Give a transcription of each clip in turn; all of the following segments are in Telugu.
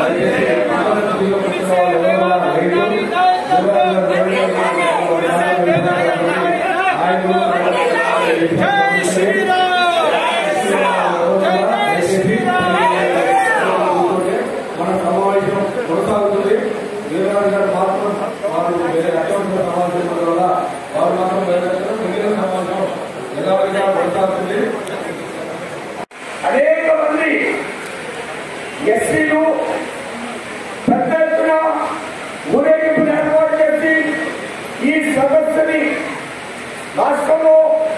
జై శ్రీరామ్ జై శ్రీరామ్ మన సమావేశం కొనసాగుతుంది వీరరాజు గారు మాత్రం వారు వేరే అత్యవసర సమావేశం వల్ల వారు మాత్రం బయలుదేరారు మిగిలిన సమావేశం యథావిధిగా కొనసాగుతుంది అనేక మంది ఎస్సీలు పెద్ద ఎత్తున ఊరేగింపును ఏర్పాటు చేసి ఈ సదస్సుని రాష్ట్రంలో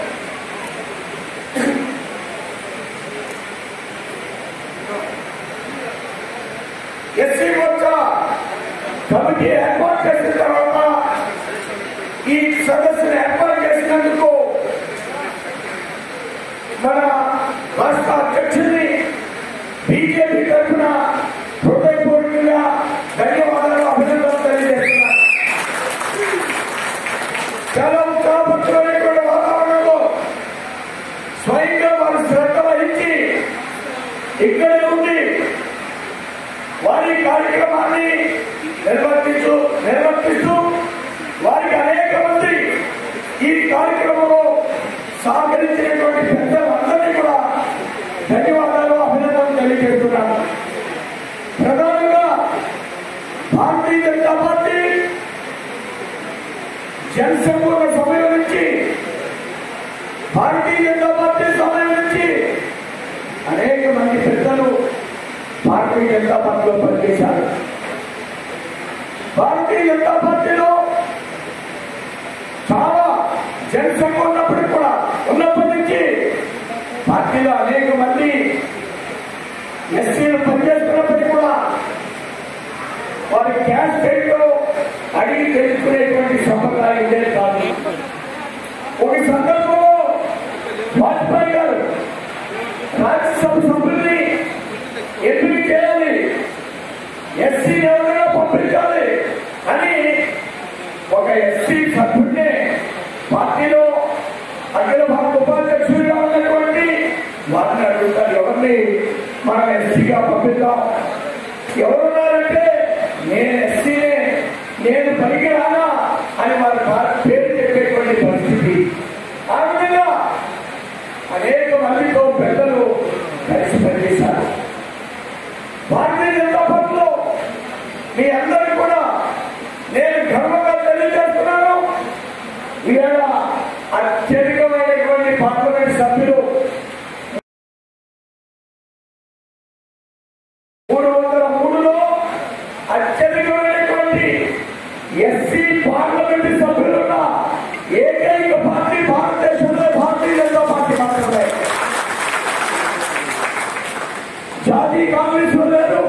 ఎస్సీ మోర్చా కమిటీ ఏర్పాటు చేసిన తర్వాత ఈ సదస్సును ఏర్పాటు చేసినందుకు మన రాష్ట్ర అధ్యక్షుడిని బీజేపీ తరఫున హృదయపూర్వకంగా ధన్యవాదాలు అభినందనలు తెలియజేస్తున్నా చాలా ఉత్సాహపరమైనటువంటి వాతావరణంలో స్వయంగా వారు శ్రద్ధ వహించి ఇక్కడే ఉండి వారి కార్యక్రమాన్ని నిర్వర్తిస్తూ నిర్వర్తిస్తూ వారికి అనేక మంది ఈ కార్యక్రమంలో సహకరించినటువంటి పెద్దలందరినీ కూడా ధన్యవాదాలు అభినందనలు తెలియజేస్తున్నాను ప్రధానంగా భారతీయ జనతా పార్టీ జనసంపూర్ణ సమయం నుంచి భారతీయ జనతా పార్టీ సమయం నుంచి అనేక మంది పెద్దలు భారతీయ జనతా పార్టీలో పనిచేశారు భారతీయ జనతా పార్టీలో చాలా జనసంఘ ఉన్నప్పటికీ కూడా ఉన్నప్పటి నుంచి పార్టీలో అనేక మంది ఎస్సీలు పనిచేస్తున్నప్పటికీ కూడా వారి క్యాష్ లో అడిగి తెలుసుకునేటువంటి సంప్రదాయం ఉండేది కాదు ఒక సందర్భంలో వాజ్పేయి గారు రాజ్యసభ సభ్యుల్ని ఎంపిక చేయాలి ఎస్సీ ఎవరైనా పంపించాలి అని ఒక ఎస్సీ సభ్యుడిని పార్టీలో అఖిల భారత ఉపాధ్యక్షుడిగా ఉన్నటువంటి వారిని అడుగుతారు ఎవరిని మనం ఎస్సీగా పంపిద్దాం ఎవరున్నారంటే నేను ఎస్సీనే నేను పనికి రానా అని వారి భా- పేరు చెప్పేటువంటి పరిస్థితి ఆ విధంగా అనేక మందితో పెద్దలు కలిసి పనిచేశారు భారతీయ జనతా పార్టీలో మీ అందరికీ కూడా నేను గర్వంగా తెలియజేస్తున్నాను ఇవాళ అత్యధికమైనటువంటి పార్లమెంట్ సభ్యులు మూడు వందల మూడులో అత్యధికమైనటువంటి ఎస్సీ పార్లమెంట్ సభ్యులున్న ఏకైక పార్టీ భారతదేశంలో భారతీయ జనతా పార్టీ మాత్రమే జాతీయ కాంగ్రెస్ లో లేరు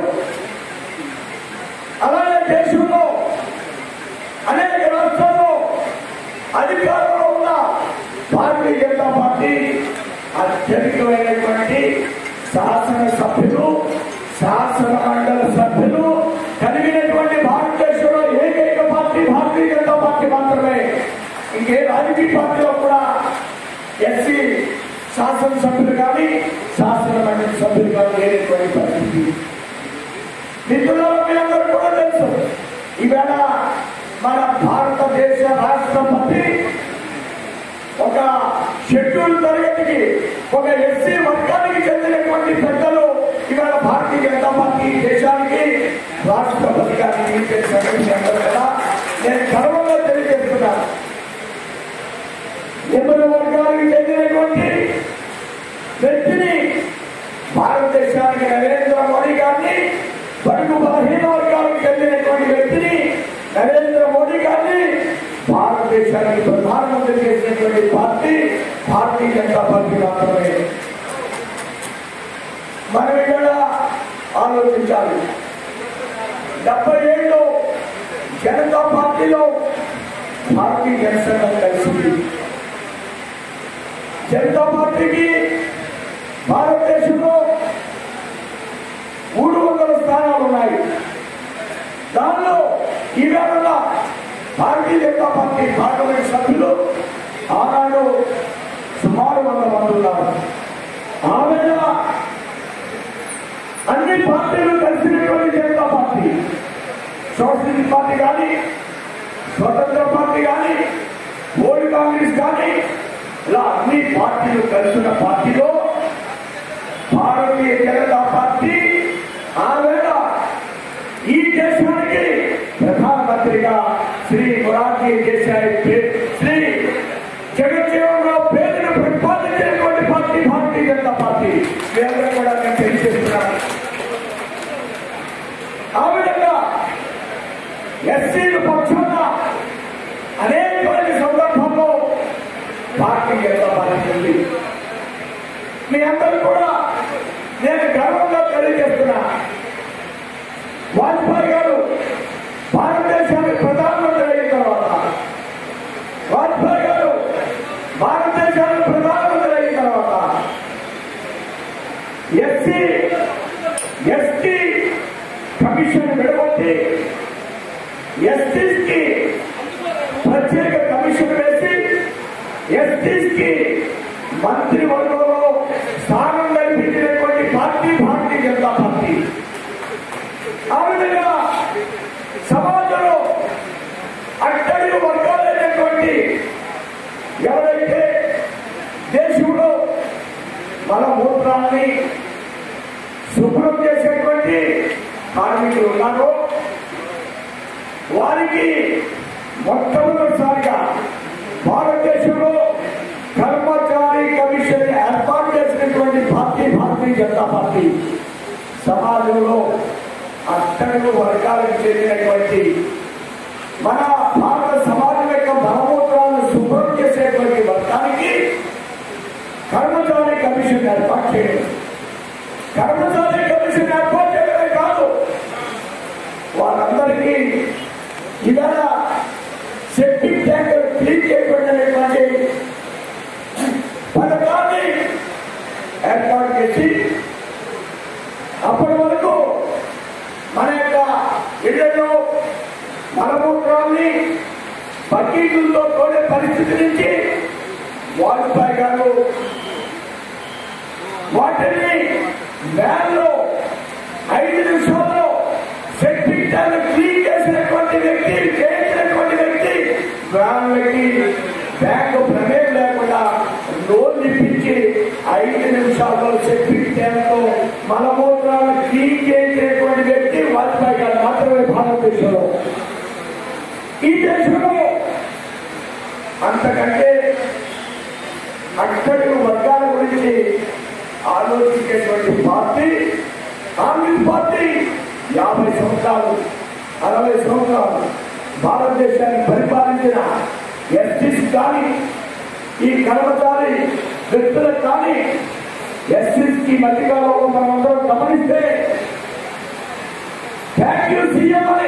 అలాగే దేశంలో అనేక రాష్ట్రాల్లో అధికారంలో ఉన్న భారతీయ జనతా పార్టీ అత్యధికమైనటువంటి శాసన సభ్యులు శాసన మండలి సభ్యులు కలిగినటువంటి భారతదేశంలో ఏకైక పార్టీ భారతీయ జనతా పార్టీ మాత్రమే ఇంకే రాజకీయ పార్టీలో కూడా ఎస్సీ శాసనసభ్యులు కానీ శాసన మండలి సభ్యులు కానీ లేనటువంటి పరిస్థితి మిత్రులారా మీ అందరూ కూడా తెలుసు ఈవేళ మన భారతదేశ రాష్ట్రపతి ఒక షెడ్యూల్ తరగతికి ఒక ఎస్సీ వర్గానికి చెందినటువంటి పెద్దలు ఇవాళ భారతీయ జనతా పార్టీ దేశానికి రాష్ట్రపతిగా నియమించిన సంగతి అందరూ కూడా నేను గర్వంగా తెలియజేస్తున్నాను ఎనిమిది వర్గానికి చెందినటువంటి వ్యక్తిని భారతదేశానికి నరేంద్ర మోడీ గారిని బడుగు బలహీన వర్గాలకు చెందినటువంటి వ్యక్తిని నరేంద్ర మోడీ గారిని భారతదేశానికి ప్రధానమంత్రి చేసినటువంటి పార్టీ భారతీయ జనతా పార్టీ మాత్రమే మనం ఇక్కడ ఆలోచించాలి డెబ్బై ఏళ్ళు జనతా పార్టీలో భారతీయ జనసేన కలిసింది జనతా పార్టీకి భారతదేశంలో మూడు వందల స్థానాలు ఉన్నాయి దానిలో ఈవేళ భారతీయ జనతా పార్టీ పార్లమెంట్ సభ్యులు ఆనాడు సుమారు వంద మంది ఉన్నారు ఆమె అన్ని పార్టీ పార్టీలు కలిసినటువంటి జనతా పార్టీ సోషలిస్ట్ పార్టీ కానీ స్వతంత్ర పార్టీ కానీ ఓల్డ్ కాంగ్రెస్ కానీ ఇలా అన్ని పార్టీలు కలిసిన పార్టీలో భారతీయ జనతా పార్టీ ఆవేళ ఈ దేశానికి ప్రధానమంత్రిగా శ్రీ మొరార్జీ దేశాయ్ పే- శ్రీ జగజ్జీవన్ రావు పేరును ప్రతిపాదించినటువంటి పార్టీ భారతీయ జనతా పార్టీ వీళ్ళని కూడా నేను తెలియజేస్తున్నాను ఆ విధంగా ఎస్సీల పక్షాన అనేకమైన సందర్భంలో భారతీయ జనతా పార్టీ ఉంది మీ అందరూ కూడా నేను గర్వంగా తెలియజేస్తున్నా వాజ్పేయి గారు భారతదేశానికి ప్రధానమంత్రి అయిన తర్వాత వాజ్పేయి గారు భారతదేశానికి ప్రధానమంత్రి అయిన తర్వాత ఎస్సీ ఎస్టీ కమిషన్ విడగొట్టి ఎస్టీస్ కి ప్రత్యేక కమిషన్ వేసి ఎస్టీస్ కి మంత్రివర్గంలో స్థానం కల్పించినటువంటి పార్టీ భారతీయ జనతా పార్టీ ఆ విధంగా సమాజంలో అట్టడుగు వర్గాలైనటువంటి ఎవరైతే దేశంలో మన మూత్రాన్ని శుభ్రం చేసేటువంటి కార్మికులు ఉన్నారో వారికి మొట్టమొదటిసారిగా భారతదేశంలో కర్మచారి కమిషన్ ఏర్పాటు చేసినటువంటి పార్టీ భారతీయ జనతా పార్టీ సమాజంలో అట్టడుగు వర్గాలకు చెందినటువంటి మన భారత సమాజం యొక్క బలమూత్రాలను శుభ్రం చేసేటువంటి వర్గానికి కర్మచారి కమిషన్ ఏర్పాటు చేయడం కర్మచారి కమిషన్ ఏర్పాటు చేయడమే కాదు వారందరికీ ఇవాళ సెప్టిక్ ట్యాంకులు క్లీన్ చేయబడినటువంటి పథకాన్ని ఏర్పాటు చేసి అప్పటి వరకు మన యొక్క ఇళ్లలో మలమూత్రాన్ని బకీటులతో తోడే పరిస్థితి నుంచి వాజ్పేయి గారు వాటిని వ్యాన్లో ఐదు నిమిషాల్లో సెప్టిక్ ట్యాంక్ క్లీన్ చేసినటువంటి వ్యక్తి చేసినటువంటి వ్యక్తి వ్యాన్లకి బ్యాంకు ప్రమేయం లేకుండా లోన్ ఇప్పించి ఐదు నిమిషాల్లో సెప్టిక్ ట్యాంక్ తో మలమూత్రాలను క్లీన్ చేసినటువంటి వ్యక్తి వాజ్పేయి గారు మాత్రమే భారతదేశంలో ఈ దేశంలో అంతకంటే అట్టడుగు వర్గాల గురించి ఆలోచించేటువంటి పార్టీ కాంగ్రెస్ పార్టీ యాభై సంవత్సరాలు అరవై సంవత్సరాలు భారతదేశాన్ని పరిపాలించిన ఎస్టీస్ కానీ ఈ కర్మచారి వ్యక్తులకు కానీ ఎస్టీస్ కి మధ్యకాలంలో మనం అందరం గమనిస్తే థ్యాంక్ యూ సీఎం అనే